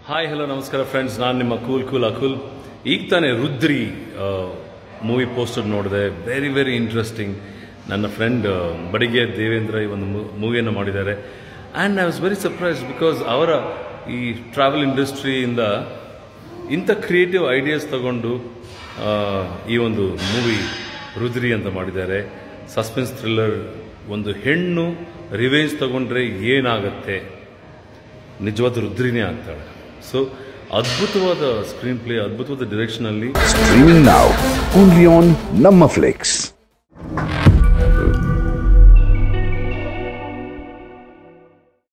Hi hello ನಮಸ್ಕಾರ friends ನಾನು ನಿಮ್ಮ ಕೂಲ್ ಕೂಲ್ ಅಕುಲ್ ಈಗ ತಾನೇ ರುದ್ರಿ ಮೂವಿ ಪೋಸ್ಟರ್ ನೋಡಿದೆ ವೆರಿ ವೆರಿ ಇಂಟ್ರೆಸ್ಟಿಂಗ್ ನನ್ನ ಫ್ರೆಂಡ್ ಬಡಿಗೆ ದೇವೇಂದ್ರ ಈ ಒಂದು ಮೂವಿಯನ್ನು ಮಾಡಿದ್ದಾರೆ and I was very surprise because ಅವರ ಈ ಟ್ರಾವೆಲ್ ಇಂಡಸ್ಟ್ರಿಯಿಂದ ಇಂಥ ಕ್ರಿಯೇಟಿವ್ ಐಡಿಯಾಸ್ ತಗೊಂಡು ಆ, ಈ ಒಂದು ಮೂವಿ ರುದ್ರಿ ಅಂತ ಮಾಡಿದ್ದಾರೆ ಸಸ್ಪೆನ್ಸ್ ಥ್ರಿಲ್ಲರ್ ಒಂದು ಹೆಣ್ಣು ರಿವೆಂಜ್ ತಗೊಂಡ್ರೆ ಏನಾಗತ್ತೆ ನಿಜವಾದ ರುದ್ರಿನೇ ಆಗ್ತಾಳೆ ಸೊ ಅದ್ಭುತವಾದ ಸ್ಕ್ರೀನ್ ಪ್ಲೇ ಅದ್ಭುತವಾದ ಡೈರೆಕ್ಷನಲ್ಲಿ Streaming now only on Namma Flix.